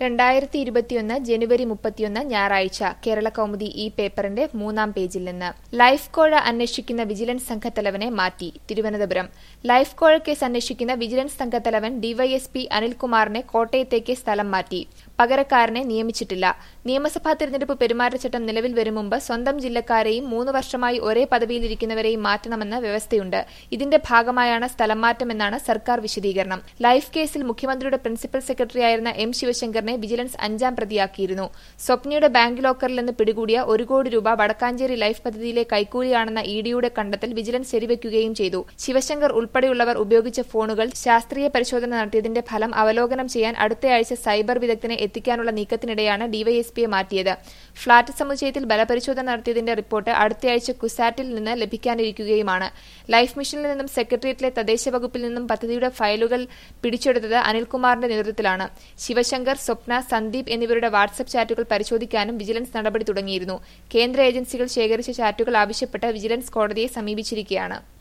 രണ്ടായിരത്തി ഇരുപത്തിയൊന്ന് ജനുവരി മുപ്പത്തിയൊന്ന് ഞായറാഴ്ച കേരള കൗമുദി ഈ പേപ്പറിന്റെ മൂന്നാം പേജിൽ നിന്ന് ലൈഫ് കോഴ അന്വേഷിക്കുന്ന വിജിലൻസ് സംഘത്തലവനെ മാറ്റി തിരുവനന്തപുരം ലൈഫ് കോഴ കേസ് അന്വേഷിക്കുന്ന വിജിലൻസ് സംഘത്തലവൻ ഡിവൈഎസ്പി അനിൽകുമാറിനെ കോട്ടയത്തേക്ക് സ്ഥലം മാറ്റി പകരക്കാരനെ നിയമിച്ചിട്ടില്ല നിയമസഭാ തെരഞ്ഞെടുപ്പ് പെരുമാറ്റച്ചട്ടം നിലവിൽ വരും മുമ്പ് സ്വന്തം ജില്ലക്കാരെയും മൂന്ന് വർഷമായി ഒരേ പദവിയിലിരിക്കുന്നവരെയും മാറ്റണമെന്ന വ്യവസ്ഥയുണ്ട് ഇതിന്റെ ഭാഗമായാണ് സ്ഥലം മാറ്റമെന്നാണ് സർക്കാർ വിശദീകരണം ലൈഫ് കേസിൽ മുഖ്യമന്ത്രിയുടെ പ്രിൻസിപ്പൽ സെക്രട്ടറിയായിരുന്ന എം ശിവശങ്കറിനെ വിജിലൻസ് അഞ്ചാം പ്രതിയാക്കിയിരുന്നു സ്വപ്നയുടെ ബാങ്ക് ലോക്കറിൽ നിന്ന് പിടികൂടിയ ഒരു കോടി രൂപ വടക്കാഞ്ചേരി ലൈഫ് പദ്ധതിയിലെ കൈക്കൂലിയാണെന്ന ഇഡിയുടെ കണ്ടെത്തൽ വിജിലൻസ് ശരിവയ്ക്കുകയും ചെയ്തു ശിവശങ്കർ ഉൾപ്പെടെയുള്ളവർ ഉപയോഗിച്ച ഫോണുകൾ ശാസ്ത്രീയ പരിശോധന നടത്തിയതിന്റെ ഫലം അവലോകനം ചെയ്യാൻ അടുത്തയാഴ്ച സൈബർ വിദഗ്ധനെ എത്തിക്കാനുള്ള നീക്കത്തിനിടെയാണ് ഡിവൈഎസ്പിയെ മാറ്റിയത് ഫ്ളാറ്റ് സമുച്ചയത്തിൽ ബലപരിശോധന നടത്തിയതിന്റെ റിപ്പോർട്ട് അടുത്തയാഴ്ച കുസാറ്റിൽ നിന്ന് ലഭിക്കാനിരിക്കുകയുമാണ് ലൈഫ് മിഷനിൽ നിന്നും സെക്രട്ടേറിയറ്റിലെ തദ്ദേശ വകുപ്പിൽ നിന്നും പദ്ധതിയുടെ ഫയലുകൾ പിടിച്ചെടുത്തത് അനിൽകുമാറിന്റെ നേതൃത്വത്തിലാണ് ശിവശങ്കർ സ്വപ്ന സന്ദീപ് എന്നിവരുടെ വാട്സ്ആപ്പ് ചാറ്റുകൾ പരിശോധിക്കാനും വിജിലൻസ് നടപടി തുടങ്ങിയിരുന്നു കേന്ദ്ര ഏജൻസികൾ ശേഖരിച്ച ചാറ്റുകൾ ആവശ്യപ്പെട്ട് വിജിലൻസ് കോടതിയെ സമീപിച്ചിരിക്കുകയാണ്